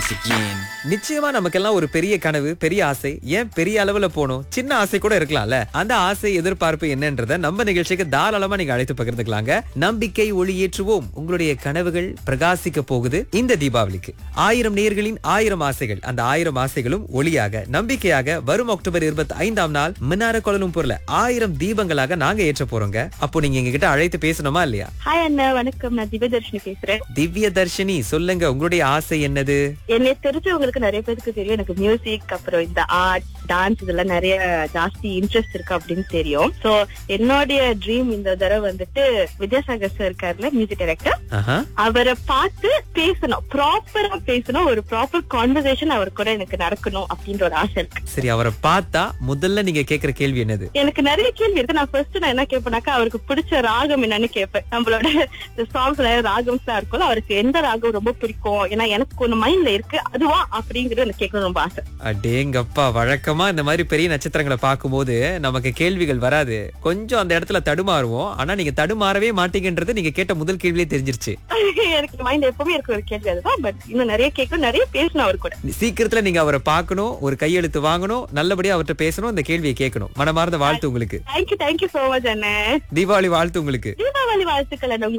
once again. நிச்சயமா நமக்கெல்லாம் ஒரு பெரிய கனவு பெரிய ஆசை ஏன் பெரிய அளவுல போகணும் சின்ன ஆசை கூட இருக்கலாம்ல அந்த ஆசை எதிர்பார்ப்பு என்னன்றத நம்ம நிகழ்ச்சிக்கு தாராளமா நீங்க அழைத்து பகிர்ந்துக்கலாங்க நம்பிக்கை ஒளியேற்றுவோம் உங்களுடைய கனவுகள் பிரகாசிக்க போகுது இந்த தீபாவளிக்கு ஆயிரம் நேர்களின் ஆயிரம் ஆசைகள் அந்த ஆயிரம் ஆசைகளும் ஒளியாக நம்பிக்கையாக வரும் அக்டோபர் இருபத்தி ஐந்தாம் நாள் மின்னார கோலலும்பூர்ல ஆயிரம் தீபங்களாக நாங்க ஏற்ற போறோங்க அப்போ நீங்க எங்க கிட்ட அழைத்து பேசணுமா இல்லையா ஹாய் அண்ணா வணக்கம் நான் திவ்யதர்ஷினி பேசுறேன் திவ்ய தர்ஷினி சொல்லுங்க உங்களுடைய ஆசை என்னது என்னை தெரிஞ்சவங்களுக்கு நிறைய பேருக்கு தெரியும் எனக்கு மியூசிக் அப்புறம் இந்த ஆர்ட் டான்ஸ் இதெல்லாம் நிறைய ஜாஸ்தி இன்ட்ரெஸ்ட் இருக்கு அப்படின்னு தெரியும் சோ என்னுடைய ட்ரீம் இந்த தடவை வந்துட்டு வித்யாசாகர் சார் இருக்காருல மியூசிக் டைரக்டர் ஆஹா அவரை பார்த்து பேசணும் ப்ராப்பரா பேசணும் ஒரு ப்ராப்பர் கான்வர்சேஷன் அவர் கூட எனக்கு நடக்கணும் அப்படின்ற ஒரு ஆசை இருக்கு சரி அவரை பார்த்தா முதல்ல நீங்க கேக்குற கேள்வி என்னது எனக்கு நிறைய கேள்வி இருக்கு நான் ஃபர்ஸ்ட் நான் என்ன கேட்பேனாக்கா அவருக்கு பிடிச்ச ராகம் என்னன்னு கேட்பேன் நம்மளோட சாங்ஸ்ல ராகம்ஸ் எல்லாம் இருக்கும்ல அவருக்கு எந்த ராகம் ரொம்ப பிடிக்கும் ஏன்னா எனக்கு ஒண்ணு மைண்ட்ல இருக்கு அதுவா அப்படிங்கறது எனக்கு கேட்கணும் ரொம்ப ஆசை அடேங்கப்பா வழக்கமா இந்த மாதிரி பெரிய நட்சத்திரங்களை பார்க்கும்போது நமக்கு கேள்விகள் வராது கொஞ்சம் அந்த இடத்துல தடுமாறுவோம் ஆனா நீங்க தடுமாறவே மாட்டீங்கன்றது நீங்க கேட்ட முதல் கேள்வியே தெரிஞ்சிருச்சு எனக்கு மைண்ட் எப்பவுமே இருக்க ஒரு கேள்வி அதுதான் பட் இன்னும் நிறைய கேட்கணும் நிறைய பேசணும் அவர் கூட சீக்கிரத்துல நீங்க அவரை பார்க்கணும் ஒரு கையெழுத்து வாங்கணும் நல்லபடியா அவர்கிட்ட பேசணும் இந்த கேள்வியை கேட்கணும் மனமார்ந்த வாழ்த்து உங்களுக்கு தேங்க்யூ தேங்க்யூ சோ மச் அண்ணே தீபாவளி வாழ்த்து உங்களுக்கு தீபாவளி வாழ்த்துக்கள் அண்ணா